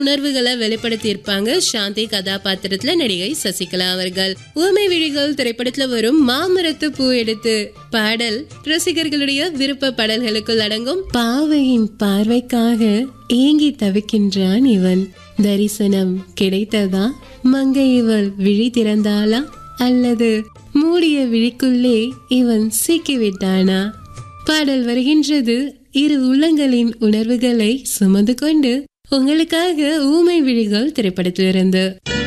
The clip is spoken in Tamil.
உணர்வுகளை வெளிப்படுத்தியிருப்பாங்க சாந்தி கதாபாத்திரத்துல நடிகை சசிகலா அவர்கள் ஊமை விழிகள் திரைப்படத்துல வரும் மாமரத்து பூ எடுத்து பாடல் ரசிகர்களுடைய விருப்ப பாடல்களுக்குள் அடங்கும் பாவையின் பார்வைக்காக ஏங்கி தவிக்கின்றான் இவன் தரிசனம் கிடைத்ததா மங்கை இவள் விழி திறந்தாளா அல்லது மூடிய விழிக்குள்ளே இவன் சிக்கிவிட்டானா பாடல் வருகின்றது இரு உள்ளங்களின் உணர்வுகளை சுமந்து கொண்டு உங்களுக்காக ஊமை விழிகள் திரைப்படத்திலிருந்து